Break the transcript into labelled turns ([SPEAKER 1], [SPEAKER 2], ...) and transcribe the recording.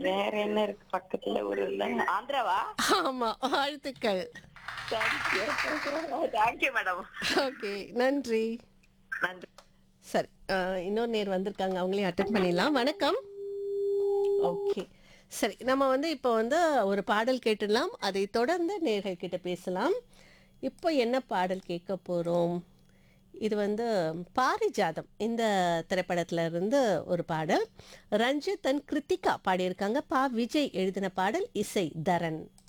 [SPEAKER 1] வேற என்ன இருக்கு பக்கத்துல ஒரு இல்ல ஆந்திராவா
[SPEAKER 2] ஆமா வாழ்த்துக்கள்
[SPEAKER 1] தேங்க்யூ தேங்க்யூ மேடம்
[SPEAKER 2] ஓகே நன்றி
[SPEAKER 1] நன்றி
[SPEAKER 2] சரி அஹ், இன்னொரு நேர் வந்திருக்காங்க அவங்களையும் அட்டன் பண்ணிடலாம் வணக்கம் ஓகே சரி நம்ம வந்து இப்போ வந்து ஒரு பாடல் கேட்டுடலாம் அதை தொடர்ந்து நேர்கள் கிட்ட பேசலாம் இப்போ என்ன பாடல் கேட்க போகிறோம் இது வந்து பாரிஜாதம் இந்த திரைப்படத்துல இருந்து ஒரு பாடல் ரஞ்சித் அண்ட் கிருத்திகா பாடியிருக்காங்க பா விஜய் எழுதின பாடல் இசை தரன்